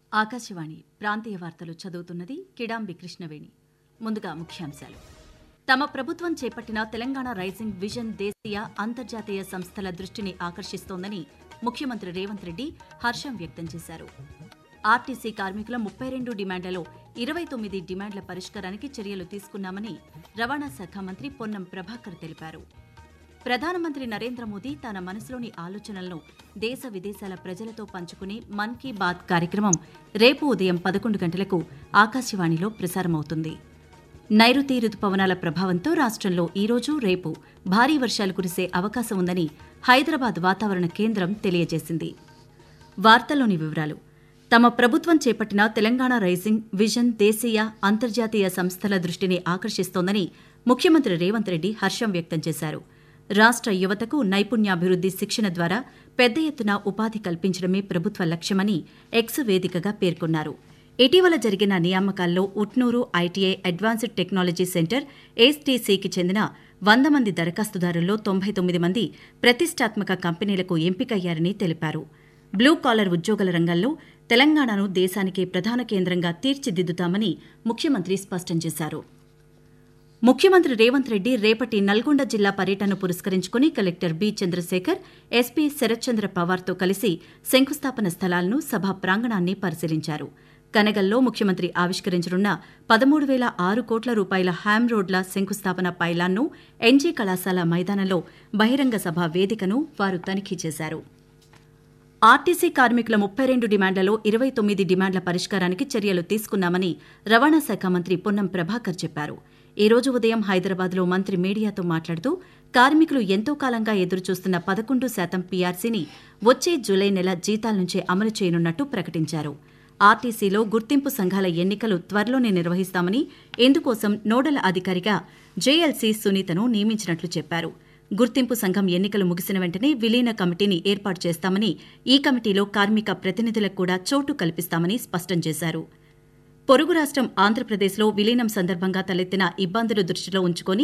ఆకాశవాణి ప్రాంతీయ వార్తలు చదువుతున్నది కిడాంబి కృష్ణవేణి ముందుగా ముఖ్యాంశాలు తమ ప్రభుత్వం చేపట్టిన తెలంగాణ రైజింగ్ విజన్ దేశీయ అంతర్జాతీయ సంస్థల దృష్టిని ఆకర్షిస్తోందని ముఖ్యమంత్రి రేవంత్ రెడ్డి హర్షం వ్యక్తం చేశారు ఆర్టీసీ కార్మికుల ముప్పై రెండు డిమాండ్లలో ఇరవై తొమ్మిది డిమాండ్ల పరిష్కారానికి చర్యలు తీసుకున్నామని రవాణా శాఖ మంత్రి పొన్నం ప్రభాకర్ తెలిపారు ప్రధానమంత్రి నరేంద్ర మోదీ తన మనసులోని ఆలోచనలను దేశ విదేశాల ప్రజలతో పంచుకునే మన్ కీ బాత్ కార్యక్రమం రేపు ఉదయం పదకొండు గంటలకు ఆకాశవాణిలో ప్రసారమవుతుంది నైరుతి రుతుపవనాల ప్రభావంతో రాష్ట్రంలో ఈరోజు రేపు భారీ వర్షాలు కురిసే అవకాశం ఉందని హైదరాబాద్ వాతావరణ కేంద్రం తెలియజేసింది వార్తలోని వివరాలు తమ ప్రభుత్వం చేపట్టిన తెలంగాణ రైజింగ్ విజన్ దేశీయ అంతర్జాతీయ సంస్థల దృష్టిని ఆకర్షిస్తోందని ముఖ్యమంత్రి రేవంత్ రెడ్డి హర్షం వ్యక్తం చేశారు రాష్ట్ర యువతకు నైపుణ్యాభివృద్ది శిక్షణ ద్వారా పెద్ద ఎత్తున ఉపాధి కల్పించడమే ప్రభుత్వ లక్ష్యమని ఎక్స్ వేదికగా పేర్కొన్నారు ఇటీవల జరిగిన నియామకాల్లో Utnoor ITI advanced technology centre ఏస్టీసీకి చెందిన వంద మంది దరఖాస్తుదారుల్లో తొంభై తొమ్మిది మంది ప్రతిష్టాత్మక కంపెనీలకు ఎంపికయ్యారని తెలిపారు బ్లూ కాలర్ ఉద్యోగుల రంగంలో తెలంగాణను దేశానికే ప్రధాన కేంద్రంగా తీర్చిదిద్దుతామని ముఖ్యమంత్రి స్పష్టం చేశారు ముఖ్యమంత్రి రేవంత్ రెడ్డి రేపటి నల్గొండ జిల్లా పర్యటనను పురస్కరించుకుని collector B Chandrashekar SP Sharathchandra పవార్తో కలిసి శంకుస్థాపన స్థలాలను సభా ప్రాంగణాన్ని పరిశీలించారు కనగల్లో ముఖ్యమంత్రి ఆవిష్కరించనున్న పదమూడు వేల ఆరు కోట్ల రూపాయల హ్యామ్ రోడ్ల శంకుస్థాపన పైలాన్ను ఎన్జీ కళాశాల మైదానంలో బహిరంగ సభ వేదికను వారు తనిఖీ చేశారు ఆర్టీసీ కార్మికుల ముప్పై రెండు డిమాండ్లలో ఇరవై తొమ్మిది డిమాండ్ల పరిష్కారానికి చర్యలు తీసుకున్నామని రవాణా శాఖ మంత్రి పొన్నం ప్రభాకర్ చెప్పారు ఈ రోజు ఉదయం హైదరాబాద్లో మంత్రి మీడియాతో మాట్లాడుతూ కార్మికులు ఎంతో కాలంగా ఎదురుచూస్తున్న పదకొండు శాతం పీఆర్సీని వచ్చే జూలై నెల జీతాల నుంచే అమలు చేయనున్నట్టు ప్రకటించారు ఆర్టీసీలో గుర్తింపు సంఘాల ఎన్నికలు త్వరలోనే నిర్వహిస్తామని ఇందుకోసం నోడల్ అధికారిగా జేఎల్సీ సునీతను నియమించినట్లు చెప్పారు గుర్తింపు సంఘం ఎన్నికలు ముగిసిన వెంటనే విలీన కమిటీని ఏర్పాటు చేస్తామని ఈ కమిటీలో కార్మిక ప్రతినిధులకు కూడా చోటు కల్పిస్తామని స్పష్టం చేశారు పొరుగు రాష్ట్రం ఆంధ్రప్రదేశ్లో విలీనం సందర్భంగా తలెత్తిన ఇబ్బందులు దృష్టిలో ఉంచుకొని